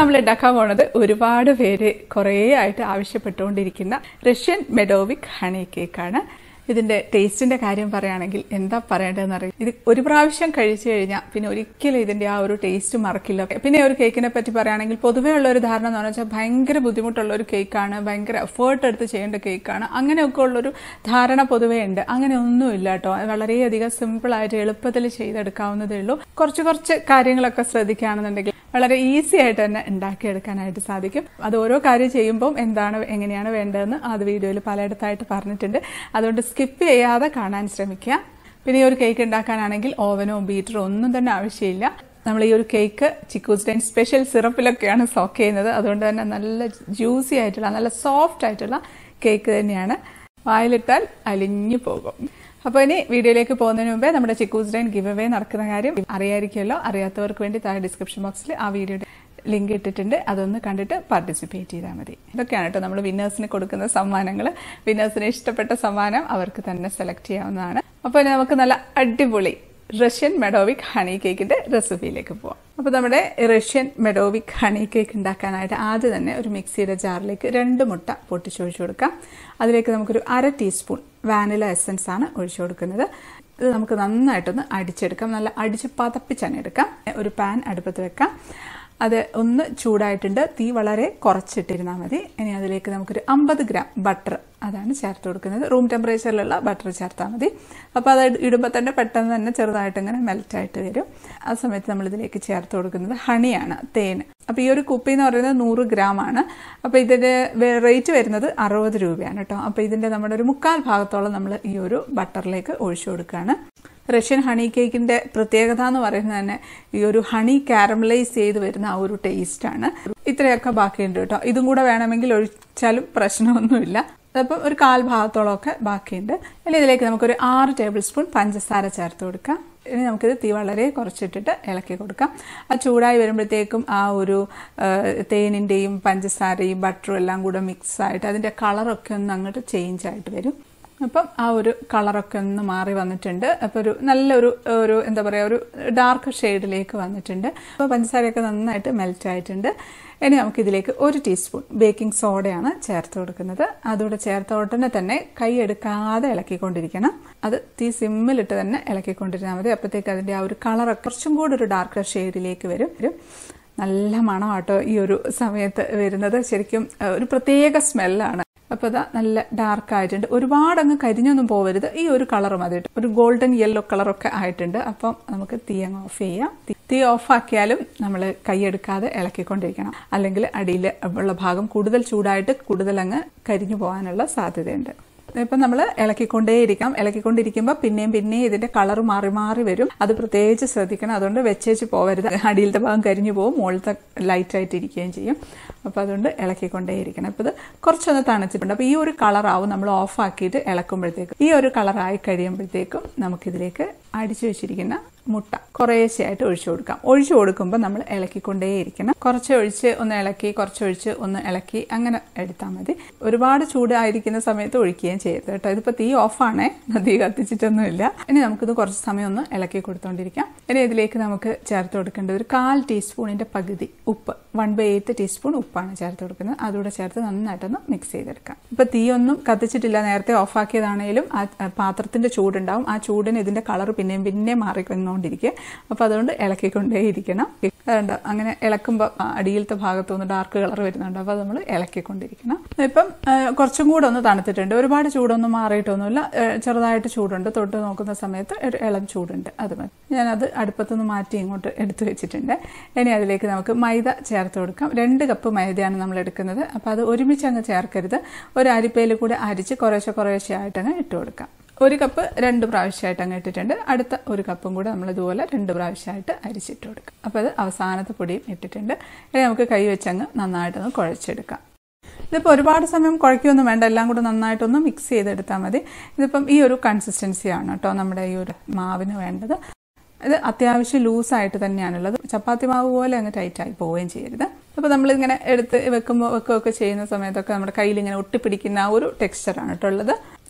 നമ്മൾ ഉണ്ടാക്കാൻ പോണത് ഒരുപാട് പേര് കുറേ ആയിട്ട് ആവശ്യപ്പെട്ടുകൊണ്ടിരിക്കുന്ന റഷ്യൻ മെഡോവിക് ഹണി കേക്കാണ് ഇതിന്റെ ടേസ്റ്റിന്റെ കാര്യം പറയുകയാണെങ്കിൽ എന്താ പറയേണ്ടതെന്ന് അറിയാം ഇത് ഒരു പ്രാവശ്യം കഴിച്ചു കഴിഞ്ഞാൽ പിന്നെ ഒരിക്കലും ഇതിന്റെ ആ ഒരു ടേസ്റ്റ് മറക്കില്ല പിന്നെ ഒരു കേക്കിനെ പറ്റി പറയുകയാണെങ്കിൽ പൊതുവേ ഉള്ള ഒരു ധാരണ എന്ന് വെച്ചാൽ ഭയങ്കര ബുദ്ധിമുട്ടുള്ള ഒരു കേക്കാണ് ഭയങ്കര എഫേർട്ട് എടുത്ത് ചെയ്യേണ്ട കേക്കാണ് അങ്ങനെയൊക്കെ ഉള്ളൊരു ധാരണ പൊതുവേ ഉണ്ട് അങ്ങനെ ഒന്നുമില്ല കേട്ടോ വളരെയധികം സിമ്പിൾ ആയിട്ട് എളുപ്പത്തിൽ ചെയ്തെടുക്കാവുന്നതേ ഉള്ളൂ കുറച്ച് കുറച്ച് കാര്യങ്ങളൊക്കെ ശ്രദ്ധിക്കുകയാണെന്നുണ്ടെങ്കിൽ വളരെ ഈസി ആയിട്ട് തന്നെ ഉണ്ടാക്കിയെടുക്കാനായിട്ട് സാധിക്കും അത് ഓരോ കാര്യം ചെയ്യുമ്പോൾ എന്താണ് എങ്ങനെയാണ് വേണ്ടതെന്ന് അത് വീഡിയോയിൽ പലയിടത്തായിട്ട് പറഞ്ഞിട്ടുണ്ട് അതുകൊണ്ട് സ്കിപ്പ് ചെയ്യാതെ കാണാൻ ശ്രമിക്കുക പിന്നെ ഈ ഒരു കേക്ക് ഉണ്ടാക്കാനാണെങ്കിൽ ഓവനോ ബീറ്ററോ ഒന്നും തന്നെ ആവശ്യമില്ല നമ്മൾ ഈ ഒരു കേക്ക് ചിക്കൂസ്ഡൈൻ സ്പെഷ്യൽ സിറപ്പിലൊക്കെയാണ് സോക്ക് ചെയ്യുന്നത് അതുകൊണ്ട് തന്നെ നല്ല ജ്യൂസി ആയിട്ടുള്ള നല്ല സോഫ്റ്റ് ആയിട്ടുള്ള കേക്ക് തന്നെയാണ് വായിലിട്ടാൽ അലിഞ്ഞു പോകും അപ്പോൾ ഇനി വീഡിയോയിലേക്ക് പോകുന്നതിന് മുമ്പേ നമ്മുടെ ചിക്കൂസ് ഡൈൻ ഗിവ് അവേ നടക്കുന്ന കാര്യം അറിയായിരിക്കുമല്ലോ അറിയാത്തവർക്ക് വേണ്ടി താഴെ ഡിസ്ക്രിപ്ഷൻ ബോക്സിൽ ആ വീഡിയോയുടെ ലിങ്ക് ഇട്ടിട്ടുണ്ട് അതൊന്ന് കണ്ടിട്ട് പാർട്ടിസിപ്പേറ്റ് ചെയ്താൽ മതി ഇതൊക്കെയാണ് കേട്ടോ നമ്മൾ വിന്നേഴ്സിന് കൊടുക്കുന്ന സമ്മാനങ്ങൾ വിന്നേഴ്സിന് ഇഷ്ടപ്പെട്ട സമ്മാനം അവർക്ക് തന്നെ സെലക്ട് ചെയ്യാവുന്നതാണ് അപ്പോൾ ഇനി നമുക്ക് നല്ല അടിപൊളി റഷ്യൻ മെഡോവിക് ഹണി കേക്കിന്റെ റെസിപ്പിയിലേക്ക് പോവാം അപ്പോൾ നമ്മുടെ റഷ്യൻ മെഡോവിക് ഹണി കേക്ക് ഉണ്ടാക്കാനായിട്ട് ആദ്യം തന്നെ ഒരു മിക്സിയുടെ ജാറിലേക്ക് രണ്ട് മുട്ട പൊട്ടിച്ചൊഴിച്ചു കൊടുക്കാം അതിലേക്ക് നമുക്കൊരു അര ടീസ്പൂൺ വാനില എസൻസ് ആണ് ഒഴിച്ചു കൊടുക്കുന്നത് ഇത് നമുക്ക് നന്നായിട്ടൊന്ന് അടിച്ചെടുക്കാം നല്ല അടിച്ച് പതപ്പിച്ചാണ് എടുക്കാം ഒരു പാൻ അടുപ്പത്ത് വെക്കാം അത് ഒന്ന് ചൂടായിട്ടുണ്ട് തീ വളരെ കുറച്ചിട്ടിരുന്നാൽ മതി ഇനി അതിലേക്ക് നമുക്കൊരു അമ്പത് ഗ്രാം ബട്ടർ അതാണ് ചേർത്ത് കൊടുക്കുന്നത് റൂം ടെമ്പറേച്ചറിലുള്ള ബട്ടർ ചേർത്താൽ മതി അപ്പോൾ അത് ഇടുമ്പോൾ തന്നെ പെട്ടെന്ന് തന്നെ ചെറുതായിട്ട് ഇങ്ങനെ മെൽറ്റായിട്ട് വരും ആ സമയത്ത് നമ്മൾ ഇതിലേക്ക് ചേർത്ത് കൊടുക്കുന്നത് ഹണിയാണ് തേൻ അപ്പോൾ ഈ ഒരു കുപ്പി എന്ന് പറയുന്നത് നൂറ് ഗ്രാം ആണ് അപ്പോൾ ഇതിന്റെ റേറ്റ് വരുന്നത് അറുപത് രൂപയാണ് കേട്ടോ അപ്പോൾ ഇതിന്റെ നമ്മുടെ ഒരു മുക്കാൽ ഭാഗത്തോളം നമ്മൾ ഈ ഒരു ബട്ടറിലേക്ക് ഒഴിച്ചു കൊടുക്കുകയാണ് റഷ്യൻ ഹണി കേക്കിന്റെ പ്രത്യേകത എന്ന് പറയുന്നത് തന്നെ ഈ ഒരു ഹണി കാരമലൈസ് ചെയ്ത് വരുന്ന ആ ഒരു ടേസ്റ്റാണ് ഇത്രയൊക്കെ ബാക്കിയുണ്ട് കേട്ടോ ഇതും കൂടെ വേണമെങ്കിൽ ഒഴിച്ചാലും പ്രശ്നമൊന്നുമില്ല അപ്പം ഒരു കാൽ ഭാഗത്തോളമൊക്കെ ബാക്കിയുണ്ട് ഇനി ഇതിലേക്ക് നമുക്കൊരു ആറ് ടേബിൾ സ്പൂൺ പഞ്ചസാര ചേർത്ത് കൊടുക്കാം ഇനി നമുക്കിത് തീ വളരെ കുറച്ചിട്ടിട്ട് ഇളക്കി കൊടുക്കാം ആ ചൂടായി വരുമ്പോഴത്തേക്കും ആ ഒരു തേനിൻ്റെയും പഞ്ചസാരയും ബട്ടറും എല്ലാം കൂടെ മിക്സ് ആയിട്ട് അതിൻ്റെ കളറൊക്കെ ഒന്ന് അങ്ങോട്ട് ചേഞ്ച് ആയിട്ട് വരും അപ്പം ആ ഒരു കളറൊക്കെ ഒന്ന് മാറി വന്നിട്ടുണ്ട് അപ്പോൾ ഒരു നല്ലൊരു ഒരു എന്താ പറയുക ഒരു ഡാർക്ക് ഷെയ്ഡിലേക്ക് വന്നിട്ടുണ്ട് അപ്പോൾ പഞ്ചസാരയൊക്കെ നന്നായിട്ട് മെൽറ്റ് ആയിട്ടുണ്ട് ഇനി നമുക്ക് ഇതിലേക്ക് ഒരു ടീസ്പൂൺ ബേക്കിംഗ് സോഡയാണ് ചേർത്ത് കൊടുക്കുന്നത് അതുകൂടെ ചേർത്ത ഉടനെ തന്നെ കൈ എടുക്കാതെ ഇളക്കിക്കൊണ്ടിരിക്കണം അത് തീ സിമ്മിലിട്ട് തന്നെ ഇളക്കിക്കൊണ്ടിരുന്നാൽ മതി അപ്പോഴത്തേക്ക് അതിൻ്റെ ആ ഒരു കളറൊക്കെ കുറച്ചും കൂടി ഒരു ഡാർക്ക് ഷെയ്ഡിലേക്ക് വരും വരും നല്ല മണമാട്ടോ ഈ ഒരു സമയത്ത് വരുന്നത് ശരിക്കും ഒരു പ്രത്യേക സ്മെല്ലാണ് അപ്പോൾ ഇതാ നല്ല ഡാർക്ക് ആയിട്ടുണ്ട് ഒരുപാട് അങ്ങ് കരിഞ്ഞൊന്നും പോവരുത് ഈ ഒരു കളർ മതി ഒരു ഗോൾഡൻ യെല്ലോ കളറൊക്കെ ആയിട്ടുണ്ട് അപ്പം നമുക്ക് തീ അങ്ങ് ഓഫ് ചെയ്യാം തീ ഓഫ് ആക്കിയാലും നമ്മൾ കൈയെടുക്കാതെ ഇളക്കിക്കൊണ്ടിരിക്കണം അല്ലെങ്കിൽ അടിയിൽ ഉള്ള ഭാഗം കൂടുതൽ ചൂടായിട്ട് കൂടുതൽ അങ്ങ് കരിഞ്ഞു പോകാനുള്ള സാധ്യതയുണ്ട് ഇപ്പം നമ്മൾ ഇളക്കിക്കൊണ്ടേയിരിക്കാം ഇളക്കിക്കൊണ്ടിരിക്കുമ്പോൾ പിന്നെയും പിന്നെയും ഇതിന്റെ കളർ മാറി മാറി വരും അത് പ്രത്യേകിച്ച് ശ്രദ്ധിക്കണം അതുകൊണ്ട് വെച്ചേച്ച് പോവരുത് അടിയിലത്തെ ഭാഗം കരിഞ്ഞു പോകും മുകളിലത്തെ ലൈറ്റ് ആയിട്ട് ഇരിക്കുകയും ചെയ്യും അപ്പോൾ അതുകൊണ്ട് ഇളക്കിക്കൊണ്ടേയിരിക്കണം അപ്പോൾ ഇത് കുറച്ചൊന്ന് തണുച്ചിട്ടുണ്ട് അപ്പോൾ ഈ ഒരു കളറാവും നമ്മൾ ഓഫ് ആക്കിയിട്ട് ഇളക്കുമ്പോഴത്തേക്കും ഈ ഒരു കളറായി കഴിയുമ്പോഴത്തേക്കും നമുക്കിതിലേക്ക് അടിച്ചു വെച്ചിരിക്കുന്ന മുട്ട കുറേശ്ശെയായിട്ട് ഒഴിച്ചു കൊടുക്കാം ഒഴിച്ചു കൊടുക്കുമ്പോൾ നമ്മൾ ഇളക്കിക്കൊണ്ടേയിരിക്കണം കുറച്ച് ഒഴിച്ച് ഒന്ന് ഇളക്കി കുറച്ച് ഒഴിച്ച് ഒന്ന് ഇളക്കി അങ്ങനെ എടുത്താൽ മതി ഒരുപാട് ചൂടായിരിക്കുന്ന സമയത്ത് ഒഴിക്കുകയും ചെയ്യരുത് കേട്ടോ ഇതിപ്പോൾ തീ ഓഫാണേ തീ കത്തിച്ചിട്ടൊന്നുമില്ല ഇനി നമുക്കിത് കുറച്ച് സമയം ഒന്ന് ഇളക്കി കൊടുത്തോണ്ടിരിക്കാം ഇനി ഇതിലേക്ക് നമുക്ക് ചേർത്ത് കൊടുക്കേണ്ടത് ഒരു കാൽ ടീസ്പൂണിന്റെ പകുതി ഉപ്പ് വൺ ബൈ എയ്റ്റ് ടീസ്പൂൺ ഉപ്പാണ് ചേർത്ത് കൊടുക്കുന്നത് അതുകൂടെ ചേർത്ത് നന്നായിട്ടൊന്ന് മിക്സ് ചെയ്തെടുക്കാം ഇപ്പൊ തീയൊന്നും കത്തിച്ചിട്ടില്ല നേരത്തെ ഓഫാക്കിയതാണേലും ആ പാത്രത്തിന്റെ ചൂടുണ്ടാവും ആ ചൂടിന് ഇതിന്റെ കളർ പിന്നെയും പിന്നെയും മാറി വന്നുകൊണ്ടിരിക്കുക അപ്പൊ അതുകൊണ്ട് ഇളക്കിക്കൊണ്ടേയിരിക്കണം അതുകൊണ്ട് അങ്ങനെ ഇളക്കുമ്പോൾ അടിയിലത്തെ ഭാഗത്തുനിന്ന് ഡാർക്ക് കളർ വരുന്നുണ്ട് അപ്പോൾ നമ്മൾ ഇളക്കിക്കൊണ്ടിരിക്കണം ഇപ്പം കുറച്ചും കൂടെ ഒന്ന് തണുത്തിട്ടുണ്ട് ഒരുപാട് ചൂടൊന്നും മാറിയിട്ടൊന്നുമില്ല ചെറുതായിട്ട് ചൂടുണ്ട് തൊട്ട് നോക്കുന്ന സമയത്ത് ഒരു ഇളം ചൂടുണ്ട് അത് മതി ഞാനത് അടുപ്പത്തുനിന്ന് മാറ്റി ഇങ്ങോട്ട് എടുത്തു വെച്ചിട്ടുണ്ട് ഇനി അതിലേക്ക് നമുക്ക് മൈദ ചേർത്ത് കൊടുക്കാം രണ്ട് കപ്പ് മൈദയാണ് നമ്മൾ എടുക്കുന്നത് അപ്പോൾ അത് ഒരുമിച്ച് അങ്ങ് ചേർക്കരുത് ഒരു അരിപ്പയിൽ കൂടെ അരിച്ച് കുറേശ്ശെ കുറേശ്ശെ ആയിട്ട് അങ്ങ് ഇട്ട് കൊടുക്കാം ഒരു കപ്പ് രണ്ട് പ്രാവശ്യമായിട്ട് അങ്ങ് ഇട്ടിട്ടുണ്ട് അടുത്ത ഒരു കപ്പും കൂടെ നമ്മൾ ഇതുപോലെ രണ്ട് പ്രാവശ്യമായിട്ട് അരിച്ചിട്ട് കൊടുക്കാം അപ്പോൾ അത് അവസാനത്തെ പൊടിയും ഇട്ടിട്ടുണ്ട് ഇനി നമുക്ക് കൈ വെച്ചങ്ങ് നന്നായിട്ടൊന്ന് കുഴച്ചെടുക്കാം ഇതിപ്പോൾ ഒരുപാട് സമയം കുഴയ്ക്കൊന്നും വേണ്ട എല്ലാം കൂടെ നന്നായിട്ടൊന്ന് മിക്സ് ചെയ്തെടുത്താൽ മതി ഇതിപ്പം ഈ ഒരു കൺസിസ്റ്റൻസിയാണ് കേട്ടോ നമ്മുടെ ഈ ഒരു മാവിന് വേണ്ടത് ഇത് അത്യാവശ്യം ലൂസായിട്ട് തന്നെയാണുള്ളത് ചപ്പാത്തി മാവ് പോലെ അങ്ങ് ടൈറ്റായി പോവുകയും ചെയ്യരുത് അപ്പോൾ നമ്മളിങ്ങനെ എടുത്ത് വെക്കുമ്പോൾ വെക്കുകയൊക്കെ ചെയ്യുന്ന സമയത്തൊക്കെ നമ്മുടെ കയ്യിൽ ഇങ്ങനെ ഒട്ടിപ്പിടിക്കുന്ന ആ ഒരു ടെക്സ്ചറാണ് കേട്ടോ ഉള്ളത്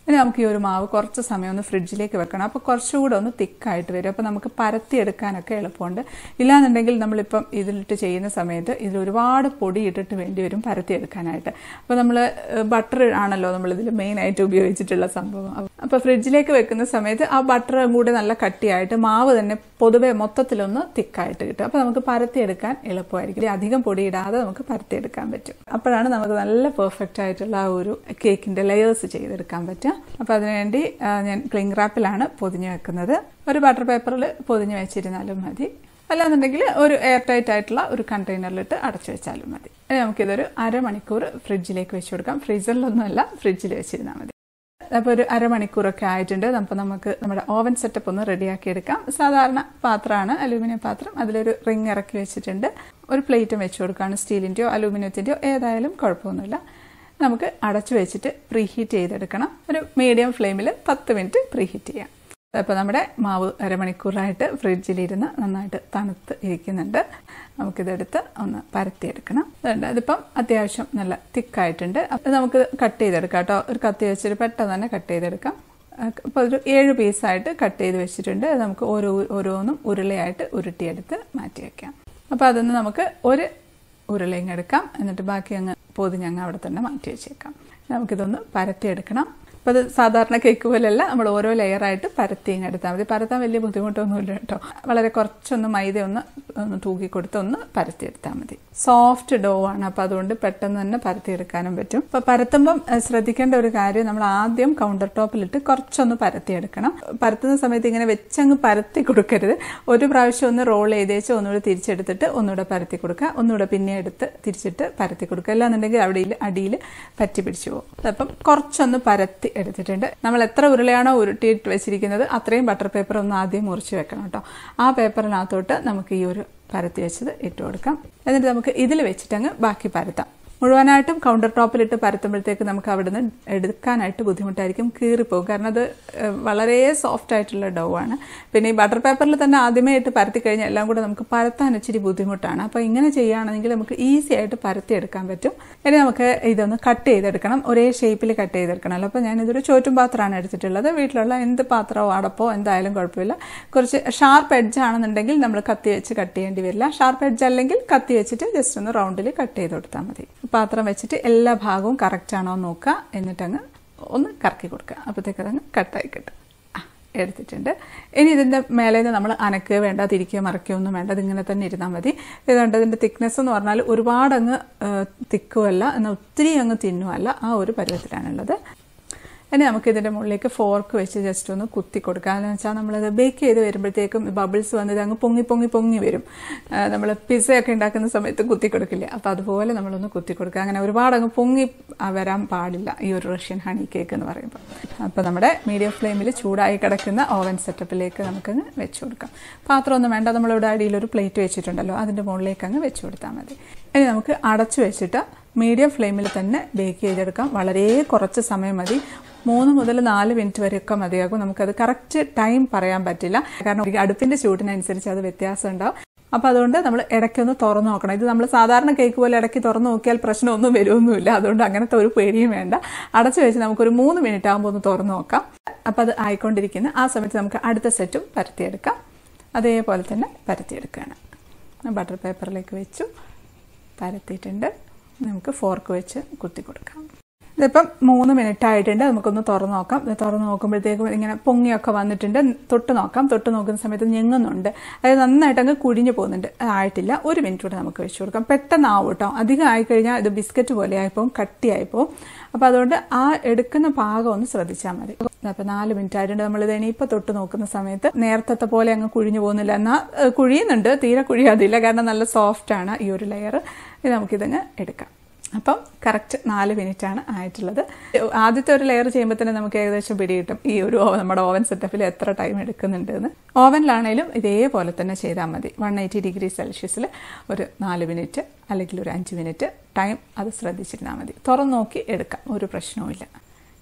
ഇനി നമുക്ക് ഈ ഒരു മാവ് കുറച്ച് സമയം ഒന്ന് ഫ്രിഡ്ജിലേക്ക് വെക്കണം അപ്പോൾ കുറച്ചുകൂടെ ഒന്ന് തിക്കായിട്ട് വരും അപ്പോൾ നമുക്ക് പരത്തിയെടുക്കാനൊക്കെ എളുപ്പമുണ്ട് ഇല്ലാന്നുണ്ടെങ്കിൽ നമ്മളിപ്പം ഇതിലിട്ട് ചെയ്യുന്ന സമയത്ത് ഇതിൽ ഒരുപാട് പൊടി ഇട്ടിട്ട് വേണ്ടി വരും പരത്തിയെടുക്കാനായിട്ട് അപ്പോൾ നമ്മൾ ബട്ടർ ആണല്ലോ നമ്മളിതിൽ മെയിനായിട്ട് ഉപയോഗിച്ചിട്ടുള്ള സംഭവം അപ്പോൾ ഫ്രിഡ്ജിലേക്ക് വെക്കുന്ന സമയത്ത് ആ ബട്ടർ കൂടെ നല്ല കട്ടിയായിട്ട് മാവ് തന്നെ പൊതുവെ മൊത്തത്തിലൊന്ന് തിക്കായിട്ട് കിട്ടും അപ്പോൾ നമുക്ക് പരത്തിയെടുക്കാൻ എളുപ്പമായിരിക്കും ഇത് അധികം പൊടി ഇടാതെ നമുക്ക് പരത്തിയെടുക്കാൻ പറ്റും അപ്പോഴാണ് നമുക്ക് നല്ല പെർഫെക്റ്റ് ആയിട്ടുള്ള ആ ഒരു കേക്കിന്റെ ലെയേഴ്സ് ചെയ്തെടുക്കാൻ പറ്റുക അപ്പോൾ അതിനുവേണ്ടി ആ, ഞാൻ ക്ലിംഗ് റാപ്പിലാണ് പൊതിഞ്ഞു വെക്കുന്നത് ഒരു ബട്ടർ പേപ്പറിൽ പൊതിഞ്ഞു വെച്ചിരുന്നാലും മതി അല്ലാന്നുണ്ടെങ്കിൽ ഒരു എയർ ടൈറ്റ് ആയിട്ടുള്ള ഒരു കണ്ടെയ്നറിലിട്ട് അടച്ചു വെച്ചാലും മതി ഇനി നമുക്കിതൊരു അരമണിക്കൂർ ഫ്രിഡ്ജിലേക്ക് വെച്ച് കൊടുക്കാം ഫ്രീസറിലൊന്നുമല്ല ഫ്രിഡ്ജിൽ വെച്ചിരുന്നാൽ മതി അപ്പോൾ ഒരു അരമണിക്കൂറൊക്കെ ആയിട്ടുണ്ട് അപ്പോൾ നമുക്ക് നമ്മുടെ ഓവൻ സെറ്റപ്പ് ഒന്ന് റെഡിയാക്കി എടുക്കാം സാധാരണ പാത്രമാണ് അലൂമിനിയം പാത്രം അതിലൊരു റിങ് ഇറക്കി വെച്ചിട്ടുണ്ട് ഒരു പ്ലേറ്റും വെച്ച് കൊടുക്കുകയാണ് സ്റ്റീലിൻ്റെയോ അലൂമിനിയത്തിൻ്റെയോ ഏതായാലും കുഴപ്പമൊന്നുമില്ല നമുക്ക് അടച്ചു വെച്ചിട്ട് പ്രീഹീറ്റ് ചെയ്തെടുക്കണം ഒരു മീഡിയം ഫ്ലെയിമിൽ പത്ത് മിനിറ്റ് പ്രീഹീറ്റ് ചെയ്യാം അപ്പോൾ നമ്മുടെ മാവ് അരമണിക്കൂറായിട്ട് ഫ്രിഡ്ജിലിരുന്ന് നന്നായിട്ട് തണുത്ത് ഇരിക്കുന്നുണ്ട് നമുക്കിതെടുത്ത് ഒന്ന് പരത്തിയെടുക്കണം അതുകൊണ്ട് അതിപ്പം അത്യാവശ്യം നല്ല തിക്കായിട്ടുണ്ട് അത് നമുക്ക് കട്ട് ചെയ്തെടുക്കാം കേട്ടോ ഒരു കത്തി വെച്ചിട്ട് പെട്ടെന്ന് തന്നെ കട്ട് ചെയ്തെടുക്കാം അപ്പോൾ ഒരു ഏഴ് പീസായിട്ട് കട്ട് ചെയ്ത് വെച്ചിട്ടുണ്ട് അത് നമുക്ക് ഓരോ ഓരോന്നും ഉരുളയായിട്ട് ഉരുട്ടിയെടുത്ത് മാറ്റി വയ്ക്കാം അപ്പോൾ അതൊന്ന് നമുക്ക് ഒരു ഉരുളയും എടുക്കാം എന്നിട്ട് ബാക്കി അങ്ങ് പൊതിഞ്ഞങ്ങ് അവിടെ തന്നെ മാറ്റി വെച്ചേക്കാം നമുക്കിതൊന്ന് പരത്തിയെടുക്കണം അപ്പോൾ അത് സാധാരണ കേക്ക് പോലെയല്ല നമ്മൾ ഓരോ ലെയറായിട്ട് പരത്തി ഇങ്ങ് എടുത്താൽ മതി പരത്താൻ വലിയ ബുദ്ധിമുട്ടൊന്നുമില്ല കേട്ടോ വളരെ കുറച്ചൊന്ന് മൈദ ഒന്ന് ഒന്ന് തൂക്കി കൊടുത്ത് ഒന്ന് പരത്തിയെടുത്താൽ മതി സോഫ്റ്റ് ഡോ ആണ് അപ്പോൾ അതുകൊണ്ട് പെട്ടെന്ന് തന്നെ പരത്തിയെടുക്കാനും പറ്റും അപ്പോൾ പരത്തുമ്പം അഹ് ശ്രദ്ധിക്കേണ്ട ഒരു കാര്യം നമ്മൾ ആദ്യം കൗണ്ടർ ടോപ്പിലിട്ട് കുറച്ചൊന്ന് പരത്തിയെടുക്കണം പരത്തുന്ന സമയത്ത് ഇങ്ങനെ വെച്ചങ്ങ് പരത്തി കൊടുക്കരുത് ഒരു പ്രാവശ്യം ഒന്ന് റോൾ ചെയ്തേച്ച് ഒന്നുകൂടെ തിരിച്ചെടുത്തിട്ട് ഒന്നുകൂടെ പരത്തി കൊടുക്കുക ഒന്നുകൂടെ പിന്നെ എടുത്ത് തിരിച്ചിട്ട് പരത്തി കൊടുക്കുക അല്ലാന്നുണ്ടെങ്കിൽ അവിടെ അടിയിൽ പറ്റി പിടിച്ചു പോകും അപ്പം കുറച്ചൊന്ന് പരത്തി എടുത്തിട്ടുണ്ട് നമ്മൾ എത്ര ഉരുളയാണോ ഉരുട്ടിയിട്ട് വെച്ചിരിക്കുന്നത് അത്രയും ബട്ടർ പേപ്പർ ഒന്ന് ആദ്യം മുറിച്ച് വെക്കണം കേട്ടോ ആ പേപ്പറിനകത്തോട്ട് നമുക്ക് ഈ ഒരു പരത്തി വെച്ചത് ഇട്ട് കൊടുക്കാം എന്നിട്ട് നമുക്ക് ഇതിൽ വെച്ചിട്ടങ്ങ് ബാക്കി പരത്താം മുഴുവനായിട്ടും കൗണ്ടർ ടോപ്പിലിട്ട് പരത്തുമ്പോഴത്തേക്ക് നമുക്ക് അവിടുന്ന് എടുക്കാനായിട്ട് ബുദ്ധിമുട്ടായിരിക്കും കീറിപ്പോകും കാരണം അത് ഏഹ്, വളരെ സോഫ്റ്റ് ആയിട്ടുള്ള ഡോ ആണ് പിന്നെ ഈ ബട്ടർ പേപ്പറിൽ തന്നെ ആദ്യമേ ഇട്ട് പരത്തി കഴിഞ്ഞാൽ എല്ലാം കൂടെ നമുക്ക് പരത്താൻ ഇച്ചിരി ബുദ്ധിമുട്ടാണ് അപ്പോൾ ഇങ്ങനെ ചെയ്യുകയാണെങ്കിൽ നമുക്ക് ഈസി ആയിട്ട് പരത്തിയെടുക്കാൻ പറ്റും ഇനി നമുക്ക് ഇതൊന്ന് കട്ട് ചെയ്തെടുക്കണം ഒരേ ഷേപ്പിൽ കട്ട് ചെയ്തെടുക്കണമല്ലോ അപ്പോൾ ഞാൻ ഇതൊരു ചോറ്റും പാത്രമാണ് എടുത്തിട്ടുള്ളത് വീട്ടിലുള്ള എന്ത് പാത്രമോ അടപ്പോ എന്തായാലും കുഴപ്പമില്ല കുറച്ച് ഷാർപ്പ് എഡ്ജ് ആണെന്നുണ്ടെങ്കിൽ നമ്മൾ കത്തി വെച്ച് കട്ട് ചെയ്യേണ്ടി വരില്ല ഷാർപ്പ് എഡ്ജ് അല്ലെങ്കിൽ കത്തി വെച്ചിട്ട് ജസ്റ്റ് ഒന്ന് റൗണ്ടിൽ കട്ട് ചെയ്ത് കൊടുത്താൽ മതി പാത്രം വെച്ചിട്ട് എല്ലാ ഭാഗവും കറക്റ്റ് ആണോ എന്ന് നോക്കുക എന്നിട്ടങ്ങ് ഒന്ന് കറക്കി കൊടുക്കുക അപ്പോഴത്തേക്ക് അതങ്ങ് കട്ടായി കിട്ടും ആ, എടുത്തിട്ടുണ്ട് ഇനി ഇതിൻ്റെ മേലെ നിന്ന് നമ്മൾ അനക്കുക വേണ്ട തിരിക്കുക മറക്കുകയോ ഒന്നും വേണ്ട ഇതിങ്ങനെ തന്നെ ഇരുന്നാൽ മതി ഇതുകൊണ്ട് ഇതിൻ്റെ തിക്നെസ് എന്ന് പറഞ്ഞാൽ ഒരുപാട് അങ്ങ് തിക്കുമല്ല എന്നാൽ ഒത്തിരി അങ്ങ് തിന്നുമല്ല ആ ഒരു പരുവത്തിലാണുള്ളത് ഇനി നമുക്ക് ഇതിന്റെ മുകളിലേക്ക് ഫോർക്ക് വെച്ച് ജസ്റ്റ് ഒന്ന് കുത്തി കൊടുക്കുക എന്ന് വെച്ചാൽ നമ്മളത് ബേക്ക് ചെയ്ത് വരുമ്പോഴത്തേക്കും ബബിൾസ് വന്ന് ഇത് അങ്ങ് പൊങ്ങി പൊങ്ങി പൊങ്ങി വരും നമ്മൾ പിസ്സയൊക്കെ ഉണ്ടാക്കുന്ന സമയത്ത് കുത്തി കൊടുക്കില്ല അപ്പോൾ അതുപോലെ നമ്മളൊന്ന് കുത്തി കൊടുക്കുക അങ്ങനെ ഒരുപാട് അങ്ങ് പൊങ്ങി ആ, വരാൻ പാടില്ല ഈ ഒരു റഷ്യൻ ഹണി കേക്ക് എന്ന് പറയുമ്പോൾ അപ്പോൾ നമ്മുടെ മീഡിയം ഫ്ലെയിമിൽ ചൂടായി കിടക്കുന്ന ഓവൻ സെറ്റപ്പിലേക്ക് നമുക്കങ്ങ് വെച്ച് കൊടുക്കാം പാത്രമൊന്നും വേണ്ട നമ്മളിവിടെ അടിയിൽ ഒരു പ്ലേറ്റ് വെച്ചിട്ടുണ്ടല്ലോ അതിൻ്റെ മുകളിലേക്ക് അങ്ങ് വെച്ച് കൊടുത്താൽ മതി ഇനി നമുക്ക് അടച്ചു വെച്ചിട്ട് മീഡിയം ഫ്ലെയിമിൽ തന്നെ ബേക്ക് ചെയ്തെടുക്കാം വളരെ കുറച്ച് സമയം മതി മൂന്ന് മുതൽ നാല് മിനിറ്റ് വരെയൊക്കെ മതിയാകും നമുക്കത് കറക്റ്റ് ടൈം പറയാൻ പറ്റില്ല കാരണം ഈ അടുപ്പിന്റെ ചൂടിനനുസരിച്ച് അത് വ്യത്യാസം ഉണ്ടാവും അപ്പോൾ അതുകൊണ്ട് നമ്മൾ ഇടയ്ക്കൊന്ന് തുറന്നു നോക്കണം ഇത് നമ്മൾ സാധാരണ കേക്ക് പോലെ ഇടയ്ക്ക് തുറന്നു നോക്കിയാൽ പ്രശ്നമൊന്നും വരുമൊന്നുമില്ല അതുകൊണ്ട് അങ്ങനത്തെ ഒരു പേടിയും വേണ്ട അടച്ചു വെച്ച് നമുക്കൊരു മൂന്ന് മിനിറ്റ് ആകുമ്പോൾ ഒന്ന് തുറന്നു നോക്കാം അപ്പോൾ അത് ആയിക്കൊണ്ടിരിക്കുന്ന ആ സമയത്ത് നമുക്ക് അടുത്ത സെറ്റും പരത്തിയെടുക്കാം അതേപോലെ തന്നെ പരത്തിയെടുക്കുകയാണ് ബട്ടർ പേപ്പറിലേക്ക് വെച്ചു പരത്തിയിട്ടുണ്ട് നമുക്ക് ഫോർക്ക് വെച്ച് കുത്തി കൊടുക്കാം ഇതിപ്പം മൂന്ന് മിനിറ്റ് ആയിട്ടുണ്ട് നമുക്കൊന്ന് തുറന്നു നോക്കാം ഇത് തുറന്നു നോക്കുമ്പോഴത്തേക്കും ഇങ്ങനെ പൊങ്ങിയൊക്കെ വന്നിട്ടുണ്ട് തൊട്ട് നോക്കാം തൊട്ട് നോക്കുന്ന സമയത്ത് ഞെങ്ങുന്നുണ്ട് അതായത് നന്നായിട്ട് അങ്ങ് കുഴിഞ്ഞു പോകുന്നുണ്ട് അത് ആയിട്ടില്ല ഒരു മിനിറ്റ് കൂടെ നമുക്ക് വെച്ച് കൊടുക്കാം പെട്ടെന്ന് ആവും കേട്ടോ അധികം ആയിക്കഴിഞ്ഞാൽ ഇത് ബിസ്ക്കറ്റ് പോലെ ആയിപ്പോവും കട്ടിയായിപ്പോവും അപ്പോൾ അതുകൊണ്ട് ആ എടുക്കുന്ന പാകം ഒന്ന് ശ്രദ്ധിച്ചാൽ മതി അപ്പോൾ നാല് മിനിറ്റ് ആയിട്ടുണ്ട് നമ്മളിത് ഇനിയിപ്പോൾ തൊട്ട് നോക്കുന്ന സമയത്ത് നേരത്തെ പോലെ അങ്ങ് കുഴിഞ്ഞു പോകുന്നില്ല എന്നാൽ ഏഹ്, കുഴിയുന്നുണ്ട് തീരെ കുഴിയാതില്ല കാരണം നല്ല സോഫ്റ്റ് ആണ് ഈ ഒരു ലെയർ ഇത് നമുക്കിതങ്ങ് എടുക്കാം അപ്പം കറക്റ്റ് നാല് മിനിറ്റ് ആണ് ആയിട്ടുള്ളത് ആദ്യത്തെ ഒരു ലെയർ ചെയ്യുമ്പോൾ തന്നെ നമുക്ക് ഏകദേശം പിടികിട്ടും ഈ ഒരു ഓവൻ നമ്മുടെ ഓവൻ സെറ്റപ്പിൽ എത്ര ടൈം എടുക്കുന്നുണ്ട് എന്ന് ഓവനിലാണേലും ഇതേപോലെ തന്നെ ചെയ്താൽ മതി വൺ എയ്റ്റി ഡിഗ്രി സെൽഷ്യസിൽ ഒരു നാല് മിനിറ്റ് അല്ലെങ്കിൽ ഒരു അഞ്ച് മിനിറ്റ് ടൈം അത് ശ്രദ്ധിച്ചിരുന്നാൽ മതി തുറന്നു നോക്കി എടുക്കാം ഒരു പ്രശ്നവുമില്ല